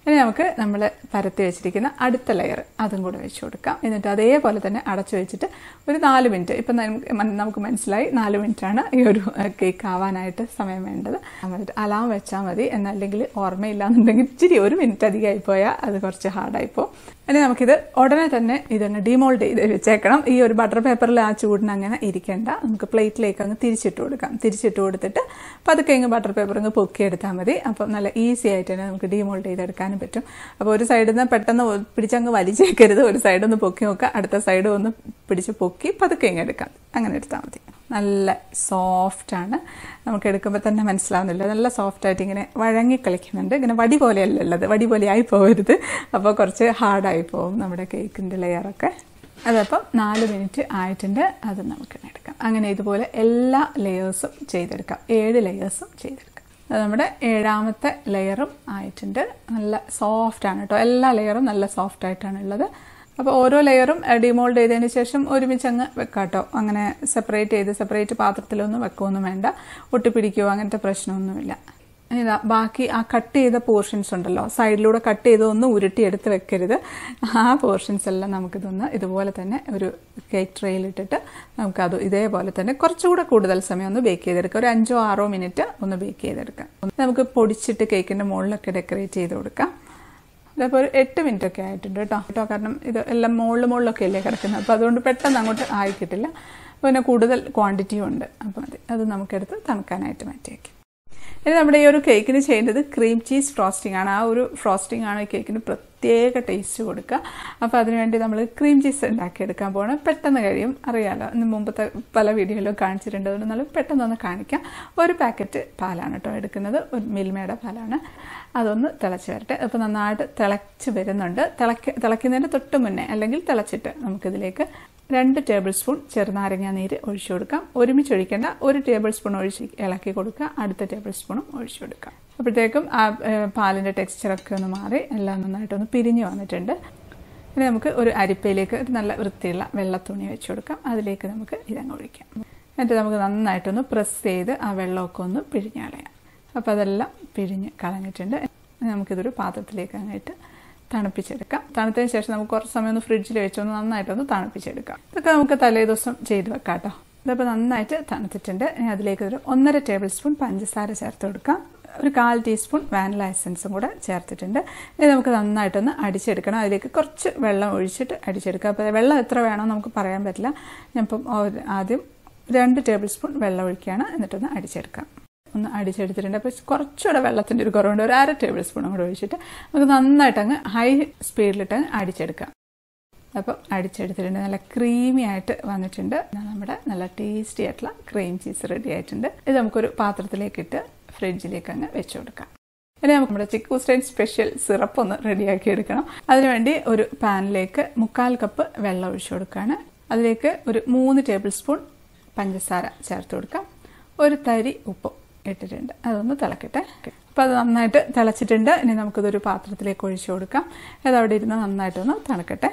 ഇനി നമുക്ക് നമ്മൾ പരത്തി വെച്ചിരിക്കുന്ന അടുത്ത ലെയർ അതും കൂടെ വെച്ച് കൊടുക്കാം എന്നിട്ട് അതേപോലെ തന്നെ അടച്ചു വെച്ചിട്ട് ഒരു നാല് മിനിറ്റ് ഇപ്പം നമുക്ക് മൻ- നമുക്ക് മനസ്സിലായി നാല് മിനിറ്റാണ് ഈ ഒരു കേക്ക് ആവാനായിട്ട് സമയം വേണ്ടത് എന്നിട്ട് അലാം വെച്ചാൽ മതി എന്നല്ലെങ്കിൽ ഓർമ്മയില്ലാന്നുണ്ടെങ്കിൽ ഇച്ചിരി ഒരു മിനിറ്റ് അധികമായി പോയാൽ അത് കുറച്ച് ഹാർഡായി പോകും ഇനി നമുക്കിത് ഉടനെ തന്നെ ഇതങ്ങ് ഡിമോൾഡ് ചെയ്ത് വെച്ചേക്കണം ഈ ഒരു ബട്ടർ പേപ്പറിൽ ആ ചൂടിന് അങ്ങനെ ഇരിക്കേണ്ട നമുക്ക് പ്ലേറ്റിലേക്ക് അങ്ങ് തിരിച്ചിട്ട് കൊടുക്കാം തിരിച്ചിട്ട് കൊടുത്തിട്ട് പതുക്കെ ഇങ്ങ് ബട്ടർ പേപ്പർ അങ്ങ് പൊക്കിയെടുത്താൽ മതി അപ്പം നല്ല ഈസി ആയിട്ട് തന്നെ നമുക്ക് ഡിമോൾഡ് ചെയ്തെടുക്കാനും പറ്റും അപ്പോൾ ഒരു സൈഡിൽ നിന്ന് പെട്ടെന്ന് ഒ- പിടിച്ചങ്ങ് വലിച്ചേക്കരുത് ഒരു സൈഡ് ഒന്ന് പൊക്കി നോക്കുക അടുത്ത സൈഡ് ഒന്ന് പിടിച്ച് പൊക്കി പതുക്കെ ഇങ്ങ് എടുക്കാം അങ്ങനെ എടുത്താൽ മതി നല്ല സോഫ്റ്റ് ആണ് നമുക്ക് എടുക്കുമ്പോൾ തന്നെ മനസ്സിലാവുന്നില്ല നല്ല സോഫ്റ്റ് ആയിട്ട് ഇങ്ങനെ വഴങ്ങി കളിക്കുന്നുണ്ട് ഇങ്ങനെ വടി പോലെയല്ല ഉള്ളത് വടി പോലെ ആയി പോകരുത് അപ്പോൾ കുറച്ച് ഹാർഡായി പോകും നമ്മുടെ കേക്കിൻ്റെ ലെയറൊക്കെ അതപ്പം നാല് മിനിറ്റ് ആയിട്ടുണ്ട് അത് നമുക്ക് എടുക്കാം അങ്ങനെ ഇതുപോലെ എല്ലാ ലെയേഴ്സും ചെയ്തെടുക്കാം ഏഴ് ലെയേഴ്സും ചെയ്തെടുക്കാം അത് നമ്മുടെ ഏഴാമത്തെ ലെയറും ആയിട്ടുണ്ട് നല്ല സോഫ്റ്റ് ആണ് കേട്ടോ എല്ലാ ലെയറും നല്ല സോഫ്റ്റ് ആയിട്ടാണ് ഉള്ളത് അപ്പോൾ ഓരോ ലെയറും ഡിമോൾഡ് ചെയ്തതിന് ശേഷം ഒരുമിച്ച് അങ്ങ് വെക്കാം കേട്ടോ അങ്ങനെ സെപ്പറേറ്റ് ചെയ്ത് സെപ്പറേറ്റ് പാത്രത്തിലൊന്നും വെക്കുകയൊന്നും വേണ്ട ഒട്ടിപ്പിടിക്കുകയോ അങ്ങനത്തെ പ്രശ്നമൊന്നുമില്ല ഇനി ഇതാ ബാക്കി ആ കട്ട് ചെയ്ത പോർഷൻസ് ഉണ്ടല്ലോ സൈഡിലൂടെ കട്ട് ചെയ്തൊന്നും ഉരുട്ടിയെടുത്ത് വെക്കരുത് ആ പോർഷൻസ് എല്ലാം നമുക്കിതൊന്ന് ഇതുപോലെ തന്നെ ഒരു കേക്ക് ട്രേയിലിട്ടിട്ട് നമുക്കത് ഇതേപോലെ തന്നെ കുറച്ചുകൂടെ കൂടുതൽ സമയം ഒന്ന് ബേക്ക് ചെയ്തെടുക്കാം ഒരു അഞ്ചോ ആറോ മിനിറ്റ് ഒന്ന് ബേക്ക് ചെയ്തെടുക്കാം നമുക്ക് പൊടിച്ചിട്ട് കേക്കിൻ്റെ മുകളിലൊക്കെ ഡെക്കറേറ്റ് ചെയ്ത് കൊടുക്കാം ഇതപ്പോൾ ഒരു എട്ട് മിനിറ്റ് ഒക്കെ ആയിട്ടുണ്ട് കേട്ടോ കേട്ടോ കാരണം ഇത് എല്ലാം മുകളിൽ മുകളിലൊക്കെ അല്ലേ കിടക്കുന്നത് അപ്പോൾ അതുകൊണ്ട് പെട്ടെന്ന് അങ്ങോട്ട് ആയി കിട്ടില്ല പിന്നെ കൂടുതൽ ക്വാണ്ടിറ്റിയും ഉണ്ട് അപ്പോൾ മതി അത് നമുക്കെടുത്ത് തണുക്കാനായിട്ട് മാറ്റി വയ്ക്കാം ഇനി നമ്മുടെ ഈ ഒരു കേക്കിന് ചെയ്യേണ്ടത് ക്രീം ചീസ് ഫ്രോസ്റ്റിംഗ് ആണ് ആ ഒരു ഫ്രോസ്റ്റിംഗ് ആണ് ഈ കേക്കിന് പ്രത്യേക ടേസ്റ്റ് കൊടുക്കുക അപ്പോൾ അതിനുവേണ്ടി നമ്മൾ ക്രീം ചീസ് ഉണ്ടാക്കിയെടുക്കാൻ പോകണം പെട്ടെന്ന് കഴിയും അറിയാലോ ഇന്ന് മുമ്പത്തെ പല വീഡിയോയിലും കാണിച്ചിട്ടുണ്ട് അതുകൊണ്ട് നമ്മൾ പെട്ടെന്നൊന്ന് കാണിക്കാം ഒരു പാക്കറ്റ് പാലാണ് കേട്ടോ എടുക്കുന്നത് ഒരു മിൽമയുടെ പാലാണ് അതൊന്ന് തിളച്ച് വരട്ടെ അപ്പോൾ നന്നായിട്ട് തിളച്ച് വരുന്നുണ്ട് തിളക്ക തിളയ്ക്കുന്നതിന് തൊട്ട് മുന്നേ അല്ലെങ്കിൽ തിളച്ചിട്ട് നമുക്കിതിലേക്ക് രണ്ട് ടേബിൾ സ്പൂൺ ചെറുനാരങ്ങ നീര് ഒഴിച്ചു കൊടുക്കാം ഒരുമിച്ച് ഒഴിക്കേണ്ട ഒരു ടേബിൾ സ്പൂൺ ഒഴിച്ച് ഇളക്കി കൊടുക്കുക അടുത്ത ടേബിൾ സ്പൂണും ഒഴിച്ചു കൊടുക്കാം അപ്പോഴത്തേക്കും ആ ഏഹ്, പാലിന്റെ ടെക്സ്ചറൊക്കെ ഒന്ന് മാറി എല്ലാം നന്നായിട്ടൊന്ന് പിരിഞ്ഞു വന്നിട്ടുണ്ട് ഇനി നമുക്ക് ഒരു അരിപ്പയിലേക്ക് ഒരു നല്ല വൃത്തിയുള്ള വെള്ള തുണി വെച്ച് കൊടുക്കാം അതിലേക്ക് നമുക്ക് ഇതങ്ങ് ഒഴിക്കാം എന്നിട്ട് നമുക്ക് നന്നായിട്ടൊന്ന് പ്രസ് ചെയ്ത് ആ വെള്ളമൊക്കെ ഒന്ന് പിഴിഞ്ഞ് കളയാം അപ്പോൾ അതെല്ലാം പിഴിഞ്ഞ് കളഞ്ഞിട്ടുണ്ട് ഇനി നമുക്കിതൊരു പാത്രത്തിലേക്ക് അങ്ങോട്ട് തണുപ്പിച്ചെടുക്കാം തണുത്തതിന് ശേഷം നമുക്ക് കുറച്ച് സമയം ഒന്ന് ഫ്രിഡ്ജിൽ വെച്ചൊന്ന് നന്നായിട്ടൊന്ന് തണുപ്പിച്ചെടുക്കാം ഇതൊക്കെ നമുക്ക് തലേ ദിവസം ചെയ്ത് വെക്കാം കേട്ടോ ഇതിപ്പോൾ നന്നായിട്ട് തണുത്തിട്ടുണ്ട് ഇനി അതിലേക്ക് ഒരു ഒന്നര ടേബിൾ സ്പൂൺ പഞ്ചസാര ചേർത്ത് കൊടുക്കാം ഒരു കാൽ ടീസ്പൂൺ വാനില എസൻസും കൂടെ ചേർത്തിട്ടുണ്ട് ഇനി നമുക്ക് നന്നായിട്ടൊന്ന് അടിച്ചെടുക്കണം അതിലേക്ക് കുറച്ച് വെള്ളം ഒഴിച്ചിട്ട് അടിച്ചെടുക്കുക അപ്പോൾ വെള്ളം എത്ര വേണമെന്ന് നമുക്ക് പറയാൻ പറ്റില്ല ഞാനിപ്പം ഒരു- ആദ്യം രണ്ട് ടേബിൾ സ്പൂൺ വെള്ളം ഒഴിക്കുകയാണ് എന്നിട്ടൊന്ന് അടിച്ചെടുക്കാം ഒന്ന് അടിച്ചെടുത്തിട്ടുണ്ട് അപ്പോൾ കുറച്ചുകൂടെ വെള്ളത്തിൻ്റെ ഒരു കുറവുണ്ട് ഒരു അര ടേബിൾ സ്പൂണും കൂടെ ഒഴിച്ചിട്ട് നമുക്ക് നന്നായിട്ട് അങ്ങ് ഹൈ സ്പീഡിലിട്ട് അങ്ങ് അടിച്ചെടുക്കാം അപ്പം അടിച്ചെടുത്തിട്ടുണ്ട് നല്ല ക്രീമി ആയിട്ട് വന്നിട്ടുണ്ട് ഇതാ നമ്മുടെ നല്ല ടേസ്റ്റി ആയിട്ടുള്ള ക്രീം ചീസ് റെഡി ആയിട്ടുണ്ട് ഇത് നമുക്കൊരു പാത്രത്തിലേക്ക് ഇട്ട് ഫ്രിഡ്ജിലേക്ക് അങ്ങ് വെച്ച് കൊടുക്കാം ഇനി നമുക്ക് നമ്മുടെ ചിക്കു സ്റ്റൈൻ സ്പെഷ്യൽ സിറപ്പ് ഒന്ന് റെഡിയാക്കി എടുക്കണം അതിനുവേണ്ടി ഒരു പാനിലേക്ക് മുക്കാൽ കപ്പ് വെള്ളം ഒഴിച്ചു കൊടുക്കുകയാണ് അതിലേക്ക് ഒരു മൂന്ന് ടേബിൾ സ്പൂൺ പഞ്ചസാര ചേർത്ത് കൊടുക്കാം ഒരു തരി ഉപ്പും ഇട്ടിട്ടുണ്ട് അതൊന്ന് തിളക്കട്ടെ അപ്പോൾ അത് നന്നായിട്ട് തിളച്ചിട്ടുണ്ട് ഇനി നമുക്കിതൊരു പാത്രത്തിലേക്ക് ഒഴിച്ചു കൊടുക്കാം അത് അവിടെ ഇരുന്ന് നന്നായിട്ടൊന്ന് തണുക്കട്ടെ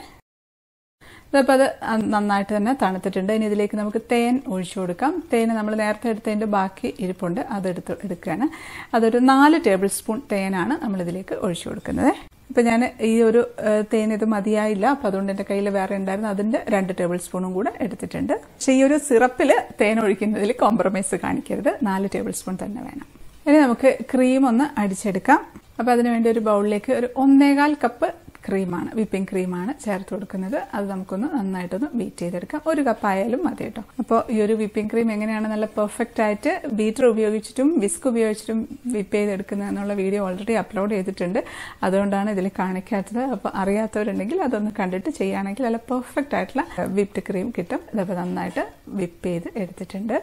ഇതിപ്പോൾ അത് നന്നായിട്ട് തന്നെ തണുത്തിട്ടുണ്ട് ഇനി ഇതിലേക്ക് നമുക്ക് തേൻ ഒഴിച്ചു കൊടുക്കാം തേൻ നമ്മൾ നേരത്തെ എടുത്തതിൻ്റെ ബാക്കി ഇരിപ്പുണ്ട് അതെടുത്ത് എടുക്കുകയാണ് അതൊരു നാല് ടേബിൾ സ്പൂൺ തേനാണ് നമ്മളിതിലേക്ക് ഒഴിച്ചു കൊടുക്കുന്നത് ഇപ്പം ഞാൻ ഈ ഒരു ഏഹ്, തേൻ ഇത് മതിയായില്ല അപ്പം അതുകൊണ്ട് എൻ്റെ കയ്യിൽ വേറെ ഉണ്ടായിരുന്നു അതിൻ്റെ രണ്ട് ടേബിൾ സ്പൂണും കൂടെ എടുത്തിട്ടുണ്ട് പക്ഷേ ഈ ഒരു സിറപ്പിൽ തേൻ ഒഴിക്കുന്നതിൽ കോംപ്രമൈസ് കാണിക്കരുത് നാല് ടേബിൾ സ്പൂൺ തന്നെ വേണം ഇനി നമുക്ക് ക്രീം ഒന്ന് അടിച്ചെടുക്കാം അപ്പോൾ അതിനുവേണ്ടി ഒരു ബൗളിലേക്ക് ഒരു ഒന്നേകാൽ കപ്പ് ക്രീമാണ് വിപ്പിംഗ് ക്രീമാണ് ചേർത്ത് കൊടുക്കുന്നത് അത് നമുക്കൊന്ന് നന്നായിട്ടൊന്ന് ബീറ്റ് ചെയ്തെടുക്കാം ഒരു കപ്പ് ആയാലും മതി കേട്ടോ അപ്പോൾ ഈ ഒരു വിപ്പിംഗ് ക്രീം എങ്ങനെയാണ് നല്ല പെർഫെക്റ്റ് ആയിട്ട് ബീറ്റർ ഉപയോഗിച്ചിട്ടും വിസ്ക് ഉപയോഗിച്ചിട്ടും വിപ്പ് ചെയ്തെടുക്കുന്നത് എന്നുള്ള വീഡിയോ ഓൾറെഡി അപ്ലോഡ് ചെയ്തിട്ടുണ്ട് അതുകൊണ്ടാണ് ഇതിൽ കാണിക്കാത്തത് അപ്പോൾ അറിയാത്തവരുണ്ടെങ്കിൽ അതൊന്ന് കണ്ടിട്ട് ചെയ്യുകയാണെങ്കിൽ നല്ല പെർഫെക്റ്റ് ആയിട്ടുള്ള വിപ്ഡ് ക്രീം കിട്ടും ഇതപ്പോൾ നന്നായിട്ട് വിപ്പ് ചെയ്ത് എടുത്തിട്ടുണ്ട്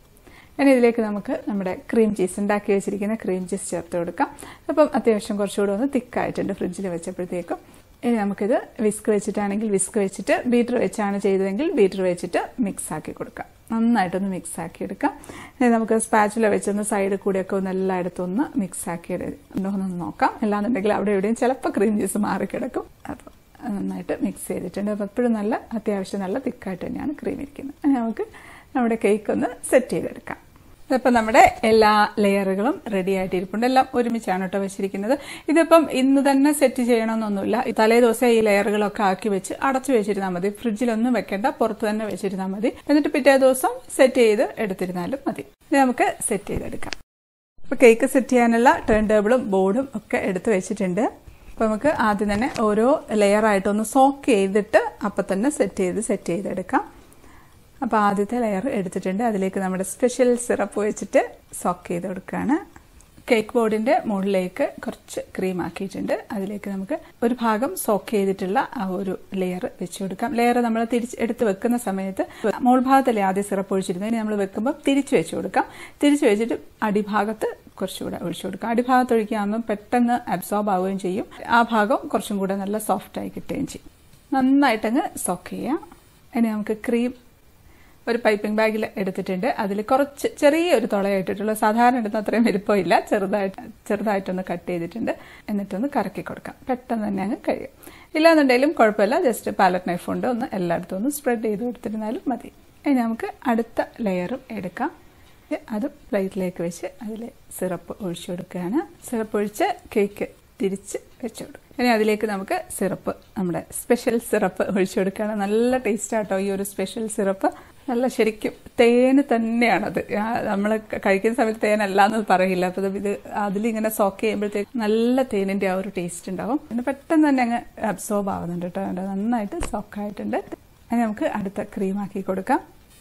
ഇനി ഇതിലേക്ക് നമുക്ക് നമ്മുടെ ക്രീം ചീസ് ഉണ്ടാക്കി വെച്ചിരിക്കുന്ന ക്രീം ചീസ് ചേർത്ത് കൊടുക്കാം അപ്പം അത്യാവശ്യം കുറച്ചുകൂടെ ഒന്ന് തിക്കായിട്ടുണ്ട് ഫ്രിഡ്ജിൽ വെച്ചപ്പോഴത്തേക്കും ഇനി നമുക്കിത് വിസ്ക് വെച്ചിട്ടാണെങ്കിൽ വിസ്ക് വെച്ചിട്ട് ബീറ്റർ വെച്ചാണ് ചെയ്തതെങ്കിൽ ബീറ്റർ വെച്ചിട്ട് മിക്സ് ആക്കി കൊടുക്കാം നന്നായിട്ടൊന്ന് മിക്സ് ആക്കി എടുക്കാം ഇനി നമുക്ക് സ്പാച്ചുല വെച്ചൊന്ന് സൈഡിൽ കൂടെയൊക്കെ ഒന്ന് എല്ലായിടത്തും ഒന്ന് മിക്സ് ആക്കി ഉണ്ടോ എന്ന് നോക്കാം അല്ലാന്നുണ്ടെങ്കിൽ അവിടെ എവിടെയും ചിലപ്പോൾ ക്രീം ചീസ് മാറിക്കിടക്കും അപ്പോൾ നന്നായിട്ട് മിക്സ് ചെയ്തിട്ടുണ്ട് അപ്പോൾ എപ്പോഴും നല്ല അത്യാവശ്യം നല്ല തിക്കായിട്ട് തന്നെയാണ് ക്രീം ഇരിക്കുന്നത് ഇനി നമുക്ക് നമ്മുടെ കേക്ക് ഒന്ന് സെറ്റ് ചെയ്തെടുക്കാം ഇതിപ്പോൾ നമ്മുടെ എല്ലാ ലെയറുകളും റെഡി ആയിട്ടിരിപ്പുണ്ട് എല്ലാം ഒരുമിച്ചാണ് കേട്ടോ വെച്ചിരിക്കുന്നത് ഇതിപ്പം ഇന്ന് തന്നെ സെറ്റ് ചെയ്യണമെന്നൊന്നുമില്ല ഈ തലേ ദിവസം ഈ ലെയറുകളൊക്കെ ആക്കി വെച്ച് അടച്ചു വെച്ചിരുന്നാൽ മതി ഫ്രിഡ്ജിലൊന്നും വെക്കേണ്ട പുറത്ത് തന്നെ വെച്ചിരുന്നാൽ മതി എന്നിട്ട് പിറ്റേ ദിവസം സെറ്റ് ചെയ്ത് എടുത്തിരുന്നാലും മതി ഇത് നമുക്ക് സെറ്റ് ചെയ്തെടുക്കാം ഇപ്പോൾ കേക്ക് സെറ്റ് ചെയ്യാനുള്ള ടേൺ ടേബിളും ബോർഡും ഒക്കെ എടുത്ത് വെച്ചിട്ടുണ്ട് അപ്പോൾ നമുക്ക് ആദ്യം തന്നെ ഓരോ ലെയറായിട്ടൊന്ന് സോക്ക് ചെയ്തിട്ട് അപ്പം തന്നെ സെറ്റ് ചെയ്ത് സെറ്റ് ചെയ്തെടുക്കാം അപ്പോൾ ആദ്യത്തെ ലെയർ എടുത്തിട്ടുണ്ട് അതിലേക്ക് നമ്മുടെ സ്പെഷ്യൽ സിറപ്പ് വെച്ചിട്ട് സോക്ക് ചെയ്ത് കൊടുക്കുകയാണ് കേക്ക് ബോർഡിന്റെ മുകളിലേക്ക് കുറച്ച് ക്രീം ആക്കിയിട്ടുണ്ട് അതിലേക്ക് നമുക്ക് ഒരു ഭാഗം സോക്ക് ചെയ്തിട്ടുള്ള ആ ഒരു ലെയർ വെച്ച് കൊടുക്കാം ലെയർ നമ്മൾ തിരിച്ച് എടുത്ത് വെക്കുന്ന സമയത്ത് മോൾ ഭാഗത്തല്ലേ ആദ്യം സിറപ്പ് ഒഴിച്ചിരുന്നത് ഇനി നമ്മൾ വെക്കുമ്പോൾ തിരിച്ച് വെച്ച് കൊടുക്കാം തിരിച്ച് വെച്ചിട്ട് അടിഭാഗത്ത് കുറച്ചുകൂടെ ഒഴിച്ചു കൊടുക്കാം അടിഭാഗത്ത് ഒഴിക്കുകയാകുമ്പോൾ പെട്ടെന്ന് അബ്സോർബ് ആവുകയും ചെയ്യും ആ ഭാഗം കുറച്ചും കൂടെ നല്ല സോഫ്റ്റ് ആയി കിട്ടുകയും ചെയ്യും നന്നായിട്ടങ്ങ് സോക്ക് ചെയ്യാം ഇനി നമുക്ക് ക്രീം ഒരു പൈപ്പിംഗ് ബാഗിൽ എടുത്തിട്ടുണ്ട് അതിൽ കുറച്ച് ചെറിയൊരു തുളയായിട്ടിട്ടുള്ള സാധാരണ ഇടുന്ന അത്രയും വലുപ്പമില്ല ചെറുതായിട്ട് ചെറുതായിട്ടൊന്ന് കട്ട് ചെയ്തിട്ടുണ്ട് എന്നിട്ടൊന്ന് കറക്കി കൊടുക്കാം പെട്ടെന്ന് തന്നെ അങ്ങ് കഴിയും ഇല്ലാന്നുണ്ടെങ്കിലും കുഴപ്പമില്ല ജസ്റ്റ് പാലറ്റ് നൈഫ് കൊണ്ട് ഒന്ന് എല്ലായിടത്തും ഒന്ന് സ്പ്രെഡ് ചെയ്ത് കൊടുത്തിരുന്നാലും മതി ഇനി നമുക്ക് അടുത്ത ലെയറും എടുക്കാം അത് പ്ലേറ്റിലേക്ക് വെച്ച് അതിൽ സിറപ്പ് ഒഴിച്ചു കൊടുക്കുകയാണ് സിറപ്പ് ഒഴിച്ച് കേക്ക് തിരിച്ച് വെച്ചു കൊടുക്കും ഇനി അതിലേക്ക് നമുക്ക് സിറപ്പ് നമ്മുടെ സ്പെഷ്യൽ സിറപ്പ് ഒഴിച്ചു കൊടുക്കുകയാണ് നല്ല ടേസ്റ്റ് ആട്ടോ ഈ ഒരു സ്പെഷ്യൽ സിറപ്പ് നല്ല ശരിക്കും തേന് തന്നെയാണത് നമ്മൾ കഴിക്കുന്ന സമയത്ത് തേനല്ല എന്ന് പറയില്ല അപ്പൊ ഇത് അതിലിങ്ങനെ സോക്ക് ചെയ്യുമ്പോഴത്തേക്ക് നല്ല തേനിന്റെ ആ ഒരു ടേസ്റ്റ് ഉണ്ടാവും പിന്നെ പെട്ടെന്ന് തന്നെ അങ്ങ് അബ്സോർബ് ആവുന്നുണ്ട് കേട്ടോ നന്നായിട്ട് സോക്ക് ആയിട്ടുണ്ട് അതിന് നമുക്ക് അടുത്ത ക്രീം ആക്കി കൊടുക്കാം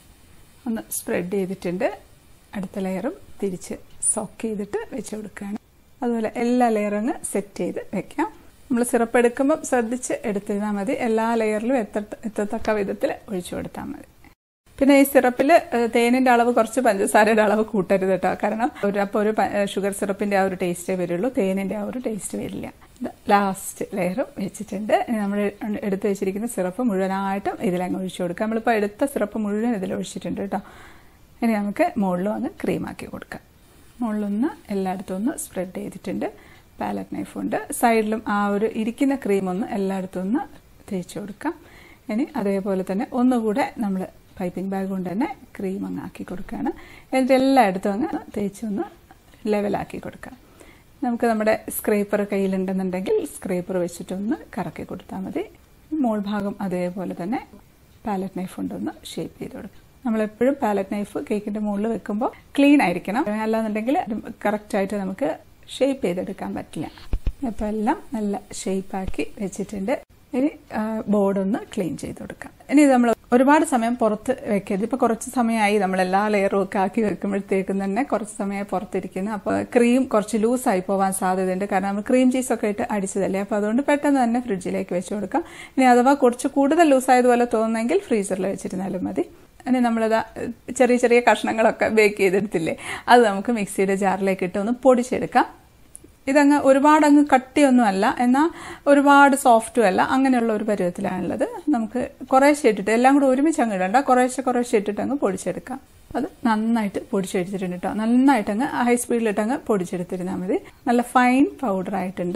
ഒന്ന് സ്പ്രെഡ് ചെയ്തിട്ടുണ്ട് അടുത്ത ലെയറും തിരിച്ച് സോക്ക് ചെയ്തിട്ട് വെച്ച് കൊടുക്കുകയാണ് അതുപോലെ എല്ലാ ലെയറും അങ്ങ് സെറ്റ് ചെയ്ത് വെക്കാം നമ്മൾ സിറപ്പ് എടുക്കുമ്പോൾ ശ്രദ്ധിച്ച് എടുത്തിരുന്നാൽ മതി എല്ലാ ലെയറിലും എത്ത എത്തത്തക്ക വിധത്തിൽ ഒഴിച്ചു കൊടുത്താൽ മതി പിന്നെ ഈ സിറപ്പിൽ തേനിന്റെ അളവ് കുറച്ച് പഞ്ചസാരയുടെ അളവ് കൂട്ടരുത് കേട്ടോ കാരണം ഒരു അപ്പോൾ ഒരു ഷുഗർ സിറപ്പിന്റെ ആ ഒരു ടേസ്റ്റേ വരുള്ളൂ തേനിന്റെ ആ ഒരു ടേസ്റ്റ് വരില്ല ലാസ്റ്റ് ലെയറും വെച്ചിട്ടുണ്ട് നമ്മൾ എടുത്തു വെച്ചിരിക്കുന്ന സിറപ്പ് മുഴുവനായിട്ടും ഇതിലങ്ങ് ഒഴിച്ചു കൊടുക്കാം നമ്മളിപ്പോൾ എടുത്ത സിറപ്പ് മുഴുവൻ ഇതിൽ ഒഴിച്ചിട്ടുണ്ട് കേട്ടോ ഇനി നമുക്ക് മുകളിലും അങ്ങ് ക്രീമാക്കി കൊടുക്കാം മുകളിലൊന്ന് എല്ലായിടത്തും ഒന്ന് സ്പ്രെഡ് ചെയ്തിട്ടുണ്ട് പാലറ്റ് നൈഫ് കൊണ്ട് സൈഡിലും ആ ഒരു ഇരിക്കുന്ന ക്രീം ഒന്ന് എല്ലായിടത്തും ഒന്ന് തേച്ച് കൊടുക്കാം ഇനി അതേപോലെ തന്നെ ഒന്നുകൂടെ നമ്മൾ പൈപ്പിംഗ് ബാഗ് കൊണ്ട് തന്നെ ക്രീം അങ്ങ് ആക്കി കൊടുക്കുകയാണ് എന്നിട്ട് എല്ലായിടത്തും അങ്ങ് തേച്ച് ഒന്ന് ലെവലാക്കി കൊടുക്കാം നമുക്ക് നമ്മുടെ സ്ക്രേപ്പർ കയ്യിലുണ്ടെന്നുണ്ടെങ്കിൽ സ്ക്രേപ്പർ വെച്ചിട്ടൊന്ന് കറക്കി കൊടുത്താൽ മതി മോൾ ഭാഗം അതേപോലെ തന്നെ പാലറ്റ് നൈഫ് കൊണ്ടൊന്ന് ഷേപ്പ് ചെയ്ത് കൊടുക്കാം നമ്മളെപ്പോഴും പാലറ്റ് നൈഫ് കേക്കിന്റെ മുകളിൽ വെക്കുമ്പോൾ ക്ലീൻ ആയിരിക്കണം അല്ലാന്നുണ്ടെങ്കിൽ കറക്റ്റായിട്ട് നമുക്ക് ഷേപ്പ് ചെയ്തെടുക്കാൻ പറ്റില്ല അപ്പോൾ എല്ലാം നല്ല ഷേപ്പാക്കി വെച്ചിട്ടുണ്ട് ഇനി ബോർഡൊന്ന് ക്ലീൻ ചെയ്ത് കൊടുക്കാം ഇനി നമ്മൾ ഒരുപാട് സമയം പുറത്ത് വെക്കരുത് ഇപ്പൊ കുറച്ച് സമയമായി നമ്മൾ എല്ലാ ലെയറും ഒക്കെ ആക്കി വെക്കുമ്പോഴത്തേക്കും തന്നെ കുറച്ച് സമയം പുറത്തിരിക്കുന്നു അപ്പോൾ ക്രീം കുറച്ച് ലൂസായി പോവാൻ സാധ്യതയുണ്ട് കാരണം നമ്മൾ ക്രീം ചീസ് ഒക്കെ ഇട്ട് അടിച്ചതല്ലേ അപ്പോൾ അതുകൊണ്ട് പെട്ടെന്ന് തന്നെ ഫ്രിഡ്ജിലേക്ക് വെച്ച് കൊടുക്കാം ഇനി അഥവാ കുറച്ച് കൂടുതൽ ലൂസായതുപോലെ തോന്നുന്നെങ്കിൽ ഫ്രീസറിൽ വെച്ചിരുന്നാലും മതി ഇനി നമ്മളിതാ ചെറിയ ചെറിയ കഷ്ണങ്ങളൊക്കെ ബേക്ക് ചെയ്തെടുത്തില്ലേ അത് നമുക്ക് മിക്സിയുടെ ജാറിലേക്ക് ഇട്ട് ഒന്ന് പൊടിച്ചെടുക്കാം ഇതങ്ങ് ഒരുപാട് അങ്ങ് കട്ടിയൊന്നും അല്ല എന്നാൽ ഒരുപാട് സോഫ്റ്റും അല്ല അങ്ങനെയുള്ള ഒരു പരുവത്തിലാണുള്ളത് നമുക്ക് കുറേശ്ശെ ഇട്ടിട്ട് എല്ലാം കൂടെ ഒരുമിച്ച് അങ്ങ് ഇടണ്ട കുറേശ്ശെ കുറേശ്ശെ ഇട്ടിട്ട് അങ്ങ് പൊടിച്ചെടുക്കാം അത് നന്നായിട്ട് പൊടിച്ചെടുത്തിട്ടുണ്ട് കേട്ടോ നന്നായിട്ട് അങ്ങ് ഹൈ സ്പീഡിലിട്ട് അങ്ങ് പൊടിച്ചെടുത്തിരുന്നാൽ മതി നല്ല ഫൈൻ പൗഡർ ആയിട്ടുണ്ട്